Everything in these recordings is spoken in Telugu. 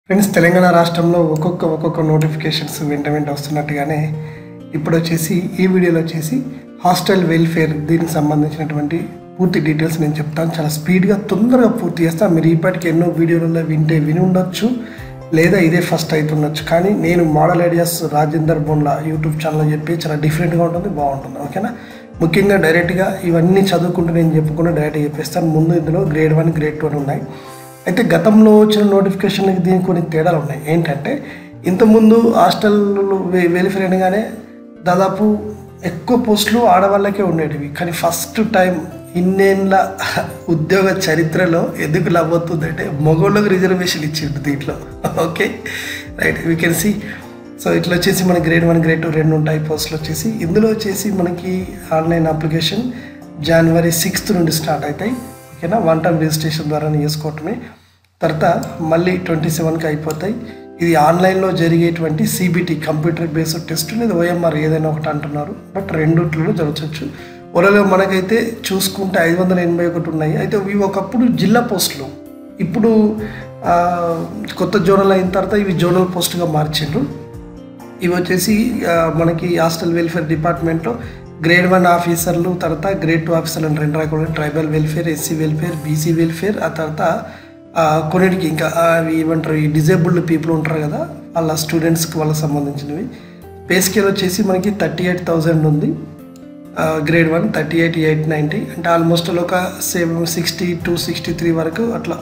ఫ్రెండ్స్ తెలంగాణ రాష్ట్రంలో ఒక్కొక్క ఒక్కొక్క నోటిఫికేషన్స్ వెంట వెంట వస్తున్నట్టుగానే ఇప్పుడు వచ్చేసి ఈ వీడియోలో వచ్చేసి హాస్టల్ వెల్ఫేర్ దీనికి సంబంధించినటువంటి పూర్తి డీటెయిల్స్ నేను చెప్తాను చాలా స్పీడ్గా తొందరగా పూర్తి చేస్తాను మీరు ఇప్పటికి ఎన్నో వీడియోలలో వింటే విని ఉండొచ్చు లేదా ఇదే ఫస్ట్ అవుతుండొచ్చు కానీ నేను model ideas Rajender Bondla YouTube channel చెప్పి చాలా డిఫరెంట్గా ఉంటుంది బాగుంటుంది ఓకేనా ముఖ్యంగా డైరెక్ట్గా ఇవన్నీ చదువుకుంటూ నేను చెప్పకుండా డైరెక్ట్గా చెప్పేస్తాను ముందు ఇందులో గ్రేడ్ వన్ గ్రేడ్ టూ అని ఉన్నాయి అయితే గతంలో వచ్చిన నోటిఫికేషన్కి దీనికి కొన్ని తేడాలు ఉన్నాయి ఏంటంటే ఇంతకుముందు హాస్టల్లో వెరిఫై అనగానే దాదాపు ఎక్కువ పోస్టులు ఆడవాళ్ళకే ఉండేటివి కానీ ఫస్ట్ టైం ఇన్నేళ్ళ ఉద్యోగ చరిత్రలో ఎందుకు లవ్వుతుందంటే మగోళ్ళకి రిజర్వేషన్ ఇచ్చిండు దీంట్లో okay right we can see so ఇట్లా వచ్చేసి మన గ్రేడ్ వన్ గ్రేడ్ టూ రెండు ఉంటాయి పోస్టులు వచ్చేసి ఇందులో వచ్చేసి మనకి ఆన్లైన్ అప్లికేషన్ జనవరి సిక్స్త్ నుండి స్టార్ట్ అవుతాయి ఓకేనా వన్ టైం రిజిస్ట్రేషన్ ద్వారా చేసుకోవటమే తర్వాత మళ్ళీ ట్వంటీ సెవెన్కి అయిపోతాయి ఇది ఆన్లైన్లో జరిగేటువంటి సిబిటి కంప్యూటర్ బేస్డ్ టెస్ట్ లేదా ఓఎంఆర్ ఏదైనా ఒకటి అంటున్నారు బట్ రెండిట్లో జరగచ్చు ఓరల్గా మనకైతే చూసుకుంటే ఐదు వందల ఎనభై ఒకటి ఉన్నాయి అయితే ఇవి ఒకప్పుడు జిల్లా పోస్టులు ఇప్పుడు ఆ, కొత్త జోనల్ అయిన తర్వాత ఇవి జోనల్ పోస్ట్గా మార్చిండ్రు ఇవి వచ్చేసి ఆ, మనకి హాస్టల్ వెల్ఫేర్ డిపార్ట్మెంట్లో గ్రేడ్ వన్ ఆఫీసర్లు తర్వాత గ్రేడ్ టూ ఆఫీసర్లు అని రెండు రకాలు tribal welfare SC welfare BC welfare ఆ తర్వాత ఆ, కొన్నిటికి ఇంకా ఆ, అవి ఏమంటారు ఈ డిజేబుల్డ్ పీపుల్ ఉంటారు కదా వాళ్ళ స్టూడెంట్స్కి వాళ్ళకి సంబంధించినవి పే స్కేల్ వచ్చేసి మనకి థర్టీ ఎయిట్ థౌజండ్ ఉంది grade one thirty eight eight ninety అంటే ఆల్మోస్ట్ ఒక seven sixty two sixty three వరకు అట్లా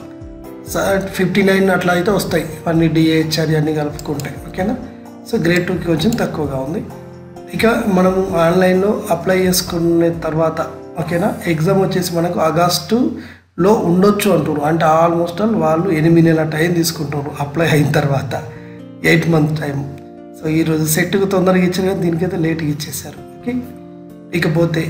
ఫిఫ్టీ నైన్ అట్లా అయితే వస్తాయి అన్ని డిఏహెచ్ఆర్ అన్నీ కలుపుకుంటే ఓకేనా సో గ్రేడ్ టూకి కొంచెం తక్కువగా ఉంది ఇక మనం ఆన్లైన్లో అప్లై చేసుకునే తర్వాత ఓకేనా ఎగ్జామ్ వచ్చేసి మనకు ఆగస్టులో ఉండొచ్చు అంటున్నారు అంటే ఆల్మోస్ట్ ఆల్ వాళ్ళు ఎనిమిది నెలల టైం తీసుకుంటున్నారు అప్లై అయిన తర్వాత ఎయిట్ మంత్ టైం సో ఈరోజు సెట్కు తొందరగా ఇచ్చారు కానీ దీనికైతే లేట్గా ఇచ్చేసారు ఓకే ఇకపోతే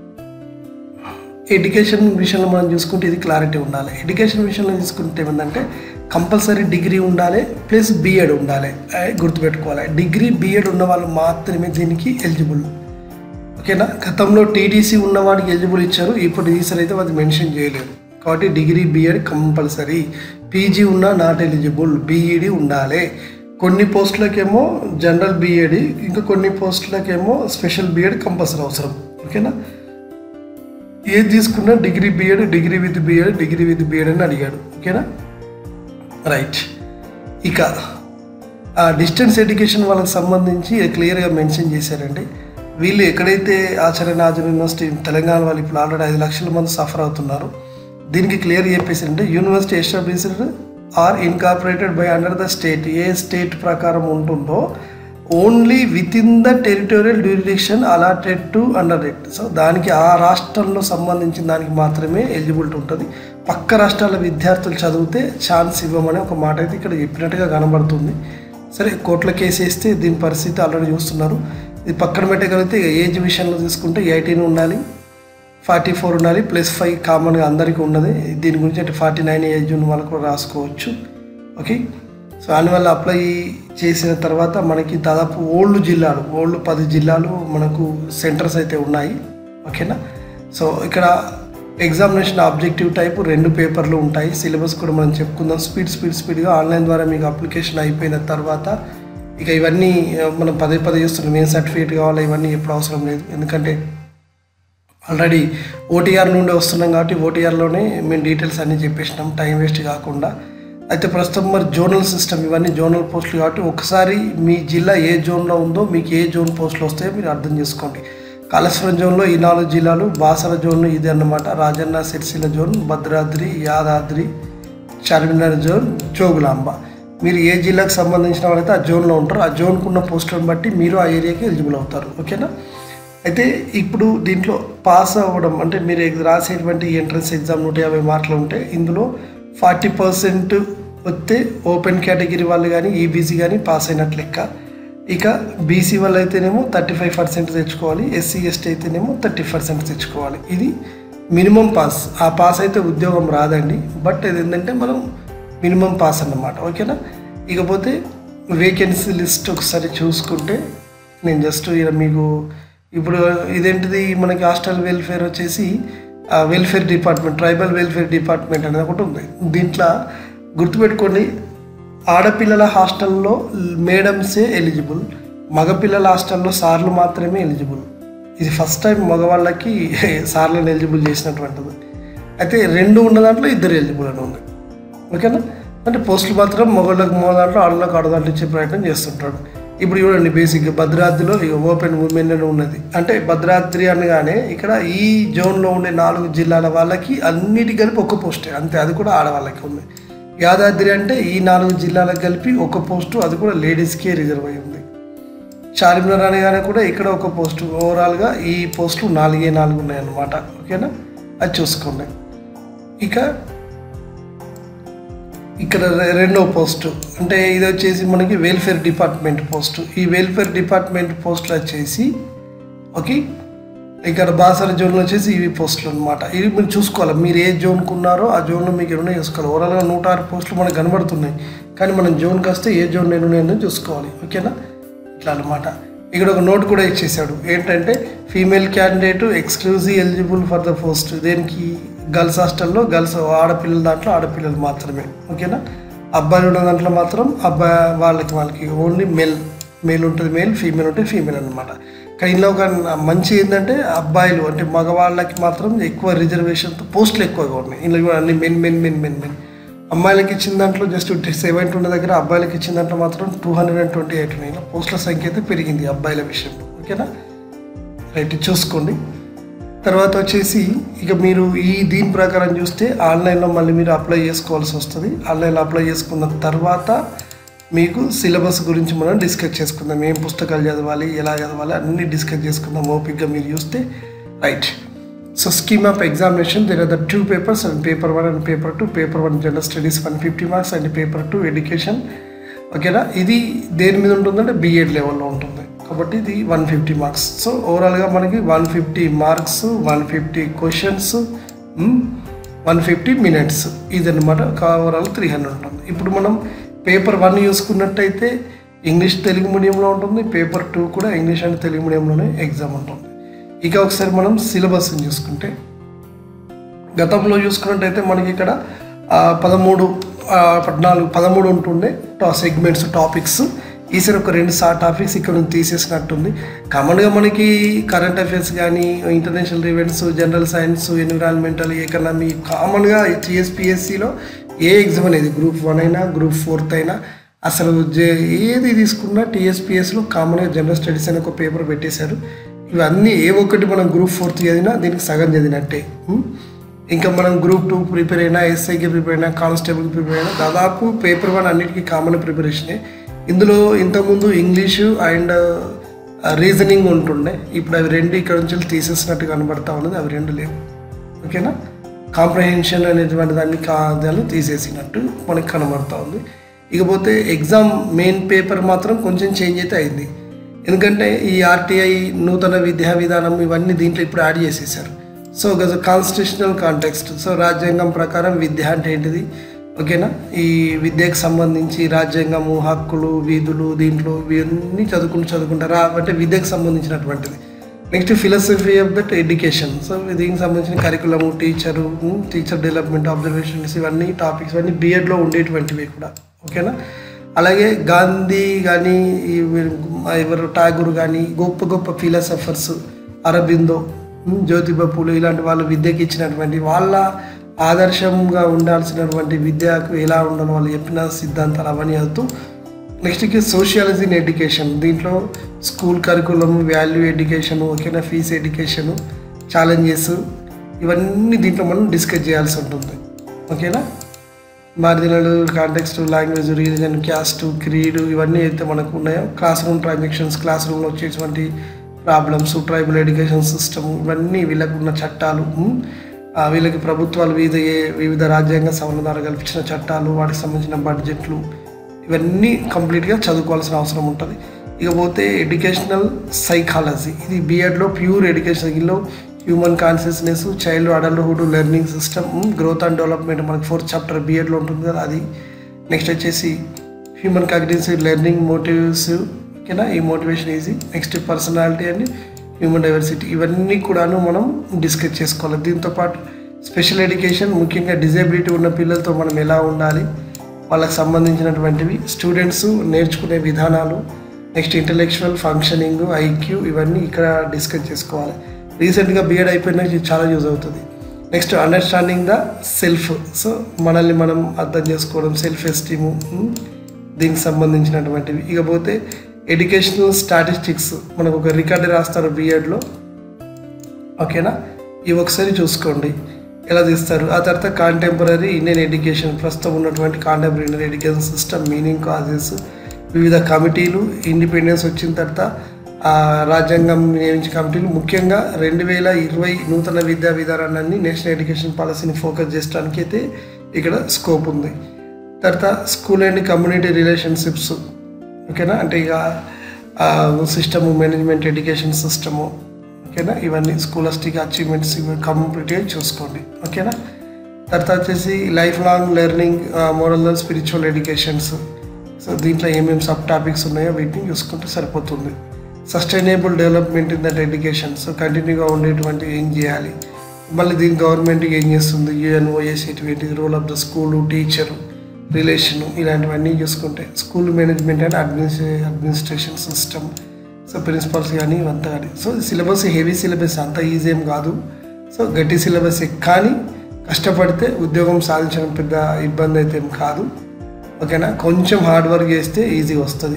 ఎడ్యుకేషన్ విషయంలో మనం చూసుకుంటే ఇది క్లారిటీ ఉండాలి ఎడ్యుకేషన్ విషయంలో చూసుకుంటే ఏమందంటే కంపల్సరీ డిగ్రీ ఉండాలి ప్లస్ బీఎడ్ ఉండాలి ఆ, గుర్తుపెట్టుకోవాలి డిగ్రీ బీఎడ్ ఉన్న వాళ్ళు మాత్రమే దీనికి ఎలిజిబుల్ ఓకేనా గతంలో టీడీసీ ఉన్న వాడికి ఎలిజిబుల్ ఇచ్చారు ఇప్పుడు ఈసారి అయితే అది మెన్షన్ చేయలేదు కాబట్టి డిగ్రీ బీఎడ్ కంపల్సరీ పీజీ ఉన్నా నాట్ ఎలిజిబుల్ బీఈడి ఉండాలి కొన్ని పోస్టులకేమో జనరల్ బీఎడ్ ఇంకా కొన్ని పోస్టులకేమో స్పెషల్ బీఎడ్ కంపల్సరీ అవసరం ఓకేనా ఏది తీసుకున్నా degree BEd degree with BEd degree with BEd అని అడిగాడు ఓకేనా రైట్ ఇక ఆ డిస్టెన్స్ ఎడ్యుకేషన్ వాళ్ళకి సంబంధించి క్లియర్గా మెన్షన్ చేశారండి వీళ్ళు ఎక్కడైతే ఆచార్య నాజర్ యూనివర్సిటీ తెలంగాణ వాళ్ళు ఇప్పుడు ఆల్రెడీ ఐదు లక్షల మంది సఫర్ అవుతున్నారు దీనికి క్లియర్ చెప్పేసారంటే university established or incorporated by under the state ఏ స్టేట్ ప్రకారం ఉంటుందో only with in the territorial jurisdiction allotted to under it so దానికి ఆ రాష్ట్రంలో సంబంధించిన దానికి మాత్రమే ఎలిజిబిలిటీ ఉంటుంది పక్క రాష్ట్రాల విద్యార్థులు చదివితే ఛాన్స్ ఇవ్వమని ఒక మాట అయితే ఇక్కడ చెప్పినట్టుగా కనబడుతుంది సరే కోర్టుల కేసు వేస్తే దీని పరిస్థితి ఆల్రెడీ చూస్తున్నారు ఇది పక్కన పెట్టగలిగితే ఇక ఏజ్ విషయంలో తీసుకుంటే ఎయిటీన్ ఉండాలి ఫార్టీ ఫోర్ ఉండాలి ప్లస్ ఫైవ్ కామన్గా అందరికీ ఉన్నది దీని గురించి అంటే ఫార్టీ నైన్ ఏజ్ ఉన్న వాళ్ళు కూడా రాసుకోవచ్చు ఓకే సో దానివల్ల అప్లై చేసిన తర్వాత మనకి దాదాపు ఓల్డ్ జిల్లాలు ఓల్డ్ పది జిల్లాలు మనకు సెంటర్స్ అయితే ఉన్నాయి ఓకేనా సో ఇక్కడ ఎగ్జామినేషన్ ఆబ్జెక్టివ్ టైప్ రెండు పేపర్లు ఉంటాయి సిలబస్ కూడా మనం చెప్పుకుందాం స్పీడ్ స్పీడ్ స్పీడ్గా ఆన్లైన్ ద్వారా మీకు అప్లికేషన్ అయిపోయిన తర్వాత ఇక ఇవన్నీ ఆ, మనం పదే పదే చేస్తున్నాం ఏం సర్టిఫికేట్ కావాలా ఇవన్నీ ఎప్పుడు అవసరం లేదు ఎందుకంటే ఆల్రెడీ ఓటీఆర్ నుండి వస్తున్నాం కాబట్టి ఓటీఆర్లోనే మేము డీటెయిల్స్ అన్నీ చెప్పేసినాం టైం వేస్ట్ కాకుండా అయితే ప్రస్తుతం మరి జోనల్ సిస్టమ్ ఇవన్నీ జోనల్ పోస్టులు కాబట్టి ఒకసారి మీ జిల్లా ఏ జోన్లో ఉందో మీకు ఏ జోన్ పోస్టులు వస్తాయో మీరు అర్థం చేసుకోండి కాళేశ్వరం జోన్లో ఈ నాలుగు జిల్లాలు బాసర జోన్ ఇది అన్నమాట రాజన్న సిరిసిల్ల జోన్ భద్రాద్రి యాదాద్రి చార్మినార్ జోన్ జోగులాంబ మీరు ఏ జిల్లాకు సంబంధించిన వాళ్ళైతే ఆ జోన్లో ఉంటారో ఆ జోన్కు ఉన్న పోస్టులను బట్టి మీరు ఆ ఏరియాకి ఎలిజిబుల్ అవుతారు ఓకేనా అయితే ఇప్పుడు దీంట్లో పాస్ అవ్వడం అంటే మీరు ఎగ్- రాసేటువంటి ఎంట్రన్స్ ఎగ్జామ్ నూట యాభై మార్కులు ఉంటే ఇందులో ఫార్టీ పర్సెంట్ వస్తే ఓపెన్ కేటగిరీ వాళ్ళు కానీ ఈబీసీ కానీ పాస్ అయినట్లు లెక్క ఇక బీసీ వాళ్ళు అయితేనేమో థర్టీ ఫైవ్ పర్సెంట్ తెచ్చుకోవాలి ఎస్సీ ఎస్టీ అయితేనేమో థర్టీ పర్సెంట్ తెచ్చుకోవాలి ఇది మినిమం పాస్ ఆ పాస్ అయితే ఉద్యోగం రాదండి బట్ ఇది ఏంటంటే మనం మినిమం పాస్ అన్నమాట ఓకేనా ఇకపోతే వేకెన్సీ లిస్ట్ ఒకసారి చూసుకుంటే నేను జస్ట్ ఇక్కడ మీకు ఇప్పుడు ఇదేంటిది మనకి హాస్టల్ వెల్ఫేర్ వచ్చేసి welfare department tribal welfare department అనేది ఒకటి ఉంది దీంట్లో గుర్తుపెట్టుకోండి ఆడపిల్లల హాస్టల్లో మేడమ్సే ఎలిజిబుల్ మగపిల్లల హాస్టల్లో సార్లు మాత్రమే ఎలిజిబుల్ ఇది ఫస్ట్ టైం మగవాళ్ళకి సార్లను ఎలిజిబుల్ చేసినటువంటిది అయితే రెండు ఉన్న దాంట్లో ఇద్దరు ఎలిజిబుల్ అని ఉంది ఓకేనా అంటే పోస్టులు మాత్రం మగవాళ్ళకి మగ దాంట్లో ఆడవాళ్ళకి ఆడ దాంట్లో ఇచ్చే ప్రయత్నం చేస్తుంటాడు ఇప్పుడు చూడండి బేసిక్గా భద్రాద్రిలో ఇక ఓపెన్ ఉమెన్ అని ఉన్నది అంటే భద్రాద్రి అనగానే ఇక్కడ ఈ జోన్లో ఉండే నాలుగు జిల్లాల వాళ్ళకి అన్నిటి కలిపి ఒక పోస్టే అంతే అది కూడా ఆడవాళ్ళకి ఉంది యాదాద్రి అంటే ఈ నాలుగు జిల్లాలకు కలిపి ఒక పోస్టు అది కూడా లేడీస్కే రిజర్వ్ అయి ఉంది చార్మినార్ అనగానే కూడా ఇక్కడ ఒక పోస్టు ఓవరాల్గా ఈ పోస్టులు నాలుగే నాలుగు ఉన్నాయన్నమాట ఓకేనా అది చూసుకోండి ఇక ఇక్కడ రె- రెండో పోస్టు అంటే ఇది వచ్చేసి మనకి వెల్ఫేర్ డిపార్ట్మెంట్ పోస్టు ఈ వెల్ఫేర్ డిపార్ట్మెంట్ పోస్టులు వచ్చేసి ఓకే ఇక్కడ బాసర జోన్లో వచ్చేసి ఇవి పోస్టులు అనమాట ఇవి మీరు చూసుకోవాలి మీరు ఏ జోన్కి ఉన్నారో ఆ జోన్లో మీకు ఎన్నో చూసుకోవాలి ఓవరాల్గా నూట ఆరు పోస్టులు మనకు కనబడుతున్నాయి కానీ మనం జోన్కి వస్తే ఏ జోన్ నేను నేను చూసుకోవాలి ఓకేనా ఇట్లా అనమాట ఇక్కడ ఒక నోట్ కూడా ఇచ్చేసాడు ఏంటంటే female candidate exclusive eligible for the post దేనికి గర్ల్స్ హాస్టల్లో గర్ల్స్ ఆడపిల్లల దాంట్లో ఆడపిల్లలు మాత్రమే ఓకేనా అబ్బాయిలు ఉన్న దాంట్లో మాత్రం అబ్బాయి వాళ్ళకి వాళ్ళకి ఓన్లీ మేల్ మేల్ ఉంటుంది మేల్ ఫీమేల్ ఉంటుంది ఫీమేల్ అనమాట కానీ ఇందులో ఒక మంచి ఏంటంటే అబ్బాయిలు అంటే మగవాళ్ళకి మాత్రం ఎక్కువ రిజర్వేషన్ పోస్టులు ఎక్కువగా ఉన్నాయి ఇందులో కూడా అన్ని men men men men men అమ్మాయిలకి ఇచ్చిన దాంట్లో జస్ట్ సెవెంటీ ఉన్న దగ్గర అబ్బాయిలకి ఇచ్చిన దాంట్లో మాత్రం two hundred and twenty eight ఉన్నాయి ఇలా పోస్టుల సంఖ్య అయితే పెరిగింది అబ్బాయిల విషయంలో ఓకేనా రైట్ చూసుకోండి తర్వాత వచ్చేసి ఇక మీరు ఈ దీని ప్రకారం చూస్తే ఆన్లైన్లో మళ్ళీ మీరు అప్లై చేసుకోవాల్సి వస్తుంది ఆన్లైన్లో అప్లై చేసుకున్న తర్వాత మీకు సిలబస్ గురించి మనం డిస్కస్ చేసుకుందాం ఏం పుస్తకాలు చదవాలి ఎలా చదవాలి అన్నీ డిస్కస్ చేసుకుందాం ఓపిక్గా మీరు చూస్తే right so scheme of examination there are the two papers and paper one and paper two paper one general studies one fifty marks and paper two education ఓకేనా ఇది దేని మీద ఉంటుందంటే బీఎడ్ లెవెల్లో ఉంటుంది కాబట్టి ఇది వన్ ఫిఫ్టీ మార్క్స్ సో ఓవరాల్గా మనకి one fifty marks one fifty questions one fifty minutes ఇదన్నమాట ఓవరాల్ త్రీ హండ్రెడ్ ఉంటుంది ఇప్పుడు మనం పేపర్ వన్ చూసుకున్నట్టయితే ఇంగ్లీష్ తెలుగు మీడియంలో ఉంటుంది పేపర్ టూ కూడా ఇంగ్లీష్ అండ్ తెలుగు మీడియంలోనే ఎగ్జామ్ ఉంటుంది ఇక ఒకసారి మనం సిలబస్ని చూసుకుంటే గతంలో చూసుకున్నట్టయితే మనకి ఇక్కడ ఆ, పదమూడు ఆ, పద్నాలుగు పదమూడు ఉంటుండే టా సెగ్మెంట్స్ టాపిక్స్ ఈసారి ఒక రెండు సా టాపిక్స్ ఇక్కడ నుంచి తీసేసినట్టుంది కామన్గా మనకి కరెంట్ అఫైర్స్ కానీ international events general science environmental economy కామన్గా టీఎస్పిఎస్సిలో ఏ ఎగ్జామ్ అనేది గ్రూప్ వన్ అయినా గ్రూప్ ఫోర్త్ అయినా అసలు జే ఏది తీసుకున్నా టీఎస్పిఎస్లో కామన్గా జనరల్ స్టడీస్ అని ఒక పేపర్ పెట్టేశారు ఇవన్నీ ఏ ఒక్కటి మనం గ్రూప్ ఫోర్త్ చదివినా దీనికి సగం చదివినట్టే ఉం? ఇంకా మనం గ్రూప్ టూ ప్రిపేర్ అయినా ఎస్ఐకి ప్రిపేర్ అయినా కానిస్టేబుల్కి ప్రిపేర్ అయినా దాదాపు పేపర్ వన్ అన్నిటికీ కామన్ ప్రిపరేషనే ఇందులో ఇంతకుముందు ఇంగ్లీషు అండ్ రీజనింగ్ ఉంటుండే ఇప్పుడు అవి రెండు ఇక్కడ నుంచి తీసేసినట్టు కనబడతా ఉన్నది అవి రెండు లేవు ఓకేనా కాంప్రహెన్షన్ అనేటువంటి దాన్ని కా దాన్ని తీసేసినట్టు మనకి కనబడతా ఉంది ఇకపోతే ఎగ్జామ్ మెయిన్ పేపర్ మాత్రం కొంచెం చేంజ్ అయితే అయింది ఎందుకంటే ఈ ఆర్టీఐ నూతన విద్యా విధానం ఇవన్నీ దీంట్లో ఇప్పుడు యాడ్ చేసేసారు సో కాన్స్టిట్యూషనల్ కాంటెక్స్ట్ సో రాజ్యాంగం ప్రకారం విద్య అంటే ఏంటిది ఓకేనా ఈ విద్యకు సంబంధించి రాజ్యాంగము హక్కులు వీధులు దీంట్లో ఇవన్నీ చదువుకుంటూ చదువుకుంటారా అంటే విద్యకు సంబంధించినటువంటిది next philosophy of that education so దీనికి సంబంధించిన curriculum teacher teacher development observations ఇవన్నీ టాపిక్స్ ఇవన్నీ బీఎడ్లో ఉండేటువంటివి కూడా ఓకేనా అలాగే గాంధీ కానీ ఈ ఎవరు ఠాగూర్ కానీ గొప్ప గొప్ప ఫిలాసఫర్స్ అరబిందో ఉమ్, జ్యోతిబా పూలు ఇలాంటి వాళ్ళు విద్యకి ఇచ్చినటువంటి వాళ్ళ ఆదర్శంగా ఉండాల్సినటువంటి విద్యకు ఎలా ఉండాలో వాళ్ళు చెప్పిన సిద్ధాంతాలు అవన్నీ అవుతూ నెక్స్ట్ సోషియాలజీ ఇన్ ఎడ్యుకేషన్ దీంట్లో స్కూల్ కరికులం వాల్యూ ఎడ్యుకేషన్ ఓకేనా ఫీజ్ ఎడ్యుకేషన్ ఛాలెంజెస్ ఇవన్నీ దీంట్లో మనం డిస్కస్ చేయాల్సి ఉంటుంది ఓకేనా marginal context language region caste creed ఇవన్నీ అయితే మనకు ఉన్నాయో క్లాస్ రూమ్ ట్రాన్సాక్షన్స్ క్లాస్ రూమ్లో వచ్చేటువంటి ప్రాబ్లమ్స్ ట్రైబల్ ఎడ్యుకేషన్ సిస్టమ్ ఇవన్నీ వీళ్ళకు ఉన్న చట్టాలు ఉమ్, ఆ వీళ్ళకి ప్రభుత్వాలు వివిధ ఏ- వివిధ రాజ్యాంగ సవరణ కల్పించిన చట్టాలు వాటికి సంబంధించిన బడ్జెట్లు ఇవన్నీ కంప్లీట్గా చదువుకోవాల్సిన అవసరం ఉంటుంది ఇకపోతే ఎడ్యుకేషనల్ సైకాలజీ ఇది బీఎడ్లో ప్యూర్ ఎడ్యుకేషన్ ఇందులో human consciousness child adulthood learning system growth and development మనకి ఫోర్త్ చాప్టర్ బీఎడ్లో ఉంటుంది కదా అది నెక్స్ట్ వచ్చేసి హ్యూమన్ కాగ్నిటివ్ లెర్నింగ్ మోటివ్స్ ఓకేనా ఈ motivation easy next personality and human diversity ఇవన్నీ కూడాను మనం డిస్కస్ చేసుకోవాలి దీంతో పాటు స్పెషల్ ఎడ్యుకేషన్ ముఖ్యంగా డిజేబిలిటీ ఉన్న పిల్లలతో మనం ఎలా ఉండాలి వాళ్ళకి సంబంధించినటువంటివి స్టూడెంట్స్ నేర్చుకునే విధానాలు నెక్స్ట్ ఇంటలెక్చువల్ ఫంక్షనింగ్ ఐక్యూ ఇవన్నీ ఇక్కడ డిస్కస్ చేసుకోవాలి రీసెంట్గా బీఎడ్ అయిపోయినా ఇది చాలా యూజ్ అవుతుంది next understanding the self so మనల్ని మనం అర్థం చేసుకోవడం సెల్ఫ్ ఎస్టీము దీనికి సంబంధించినటువంటివి ఇకపోతే ఎడ్యుకేషనల్ స్టాటిస్టిక్స్ మనకు ఒక రికార్డు రాస్తారు బీఎడ్లో ఓకేనా ఇవి ఒకసారి చూసుకోండి ఎలా తీస్తారు ఆ తర్వాత కాంటెంపరీ ఇండియన్ ఎడ్యుకేషన్ ప్రస్తుతం ఉన్నటువంటి contemporary Indian education system meaning causes వివిధ కమిటీలు ఇండిపెండెన్స్ వచ్చిన తర్వాత ఆ రాజ్యాంగం నియమించిన కమిటీలు ముఖ్యంగా రెండు వేల ఇరవై నూతన విద్యా విధానాన్ని నేషనల్ ఎడ్యుకేషన్ పాలసీని ఫోకస్ చేయడానికి అయితే ఇక్కడ స్కోప్ ఉంది తర్వాత స్కూల్ అండ్ కమ్యూనిటీ రిలేషన్షిప్స్ ఓకేనా అంటే ఇక సిస్టము మేనేజ్మెంట్ ఎడ్యుకేషన్ సిస్టము ఓకేనా ఇవన్నీ స్కూలస్టిక్ అచీవ్మెంట్స్ ఇవి కంప్లీట్గా చూసుకోండి ఓకేనా తర్వాత వచ్చేసి life long learning moral and spiritual educations so దీంట్లో ఏమేమి సబ్ టాపిక్స్ ఉన్నాయో వీటిని చూసుకుంటే సరిపోతుంది sustainable development in that education so కంటిన్యూగా ఉండేటువంటి ఏం చేయాలి మళ్ళీ దీని గవర్నమెంట్ ఏం చేస్తుంది యుఎన్ఓఎస్ఏటి ఏంటి role of the school teacher relation ఇలాంటివన్నీ చూసుకుంటే స్కూల్ మేనేజ్మెంట్ అండ్ అడ్మినిస్ట్రే అడ్మినిస్ట్రేషన్ సిస్టమ్ సో ప్రిన్సిపల్స్ కానీ ఇవంతా కానీ సో సిలబస్ హెవీ సిలబస్ అంత ఈజీ ఏం కాదు సో గట్టి సిలబస్ కానీ కష్టపడితే ఉద్యోగం సాధించడం పెద్ద ఇబ్బంది అయితే ఏం కాదు ఓకేనా కొంచెం హార్డ్ వర్క్ చేస్తే ఈజీగా వస్తుంది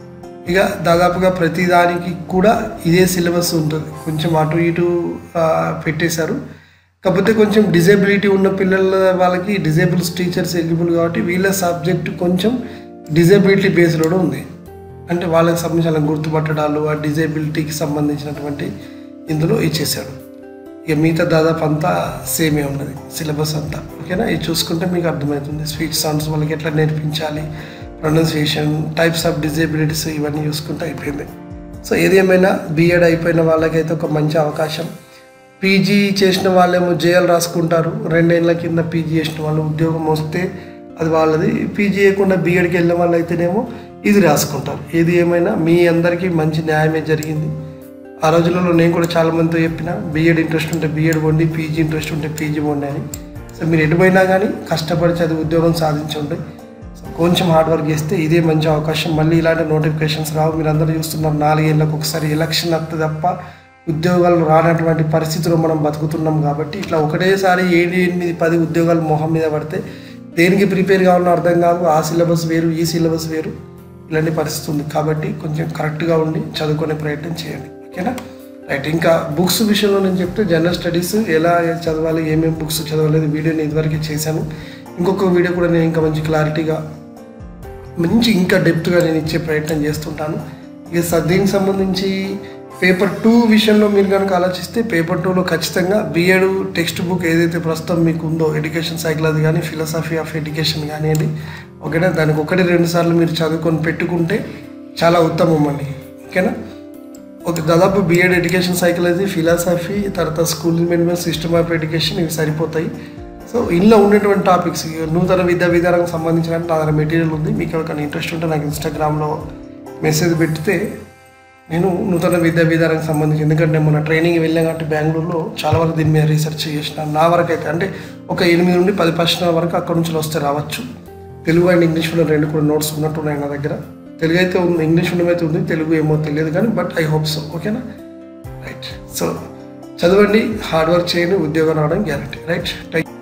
ఇక దాదాపుగా ప్రతిదానికి కూడా ఇదే సిలబస్ ఉంటుంది కొంచెం అటు ఇటు ఆ, పెట్టేశారు కాకపోతే కొంచెం డిజేబిలిటీ ఉన్న పిల్లల వాళ్ళకి డిజేబుల్స్ టీచర్స్ ఎలిజిబుల్ కాబట్టి వీళ్ళ సబ్జెక్ట్ కొంచెం డిజేబిలిటీ బేస్డ్ కూడా ఉంది అంటే వాళ్ళకి సంబంధించిన గుర్తుపట్టడాలు ఆ డిజేబిలిటీకి సంబంధించినటువంటి ఇందులో ఇచ్చేసాడు ఇక మిగతా దాదాపు అంతా సేమే ఉన్నది సిలబస్ అంతా ఓకేనా ఇది చూసుకుంటే మీకు అర్థమవుతుంది స్పీచ్ సౌండ్స్ వాళ్ళకి ఎట్లా నేర్పించాలి ప్రొనౌన్సియేషన్ టైప్స్ ఆఫ్ డిజేబిలిటీస్ ఇవన్నీ చూసుకుంటే అయిపోయింది సో ఏది ఏమైనా బీఎడ్ అయిపోయిన వాళ్ళకైతే ఒక మంచి అవకాశం పీజీ చేసిన వాళ్ళేమో జేఎల్ రాసుకుంటారు రెండేళ్ల కింద పీజీ చేసిన వాళ్ళు ఉద్యోగం వస్తే అది వాళ్ళది పీజీ చేయకుండా బీఎడ్కి వెళ్ళిన వాళ్ళు అయితేనేమో ఇది రాసుకుంటారు ఏది ఏమైనా మీ అందరికీ మంచి న్యాయమే జరిగింది ఆ రోజులలో నేను కూడా చాలా మందితో చెప్పిన బీఎడ్ ఇంట్రెస్ట్ ఉంటే బీఎడ్ పొండి పీజీ ఇంట్రెస్ట్ ఉంటే పీజీ పొండి అని సో మీరు ఎటు పోయినా కానీ కష్టపడి చదివి ఉద్యోగం సాధించండి సో కొంచెం హార్డ్ వర్క్ చేస్తే ఇదే మంచి అవకాశం మళ్ళీ ఇలాంటి నోటిఫికేషన్స్ రావు మీరు అందరూ చూస్తున్నారు నాలుగేళ్ళకి ఒకసారి ఎలక్షన్ వస్తే తప్ప ఉద్యోగాలు రానటువంటి పరిస్థితిలో మనం బతుకుతున్నాం కాబట్టి ఇట్లా ఒకటేసారి ఏడు ఎనిమిది పది ఉద్యోగాలు మొహం మీద పడితే దేనికి ప్రిపేర్ కావాలో అర్థం కాదు ఆ సిలబస్ వేరు ఈ సిలబస్ వేరు ఇలాంటి పరిస్థితి ఉంది కాబట్టి కొంచెం కరెక్ట్గా ఉండి చదువుకునే ప్రయత్నం చేయండి ఓకేనా రైట్ ఇంకా బుక్స్ విషయంలో నేను చెప్తే జనరల్ స్టడీస్ ఎలా చదవాలి ఏమేమి బుక్స్ చదవలేదు వీడియోని ఇదివరకే చేశాను ఇంకొక వీడియో కూడా నేను ఇంకా మంచి క్లారిటీగా మంచి ఇంకా డెప్త్గా నేను ఇచ్చే ప్రయత్నం చేస్తుంటాను ఇక స- దీనికి సంబంధించి పేపర్ టూ విషయంలో మీరు కనుక ఆలోచిస్తే పేపర్ టూలో ఖచ్చితంగా బిఎడ్ టెక్స్ట్ బుక్ ఏదైతే ప్రస్తుతం మీకు ఉందో ఎడ్యుకేషన్ సైకాలజీ కానీ ఫిలాసఫీ ఆఫ్ ఎడ్యుకేషన్ కానివ్వండి ఓకేనా దానికి ఒకటి రెండు సార్లు మీరు చదువుకొని పెట్టుకుంటే చాలా ఉత్తమం అండి ఓకేనా ఒక దాదాపు బిఎడ్ ఎడ్యుకేషన్ సైకాలజీ ఫిలాసఫీ తర్వాత school management system of education ఇవి సరిపోతాయి సో ఇందులో ఉండేటువంటి టాపిక్స్ ఈ నూతన విద్యా విధానానికి సంబంధించిన నా దగ్గర మెటీరియల్ ఉంది మీకు ఎవరికైనా ఇంట్రెస్ట్ ఉంటే నాకు ఇన్స్టాగ్రామ్లో మెసేజ్ పెడితే నేను నూతన విద్యా విధానానికి సంబంధించి ఎందుకంటే మొన్న ట్రైనింగ్ వెళ్ళాం కాబట్టి బెంగళూరులో చాలా వరకు దీని మీద రీసెర్చ్ చేసిన నా వరకు అయితే అంటే ఒక ఎనిమిది నుండి పది పర్సెంట్ వరకు అక్కడ నుంచి వస్తే రావచ్చు తెలుగు అండ్ ఇంగ్లీష్ లో రెండు కూడా నోట్స్ ఉన్నట్టు ఉన్నాయి నా దగ్గర తెలుగు అయితే ఉంది ఇంగ్లీష్ మీడియం అయితే ఉంది తెలుగు ఏమో తెలియదు కానీ బట్ ఐ హోప్ సో ఓకేనా రైట్ సో చదవండి హార్డ్ వర్క్ చేయండి ఉద్యోగం రావడం గ్యారంటీ రైట్ థ్యాంక్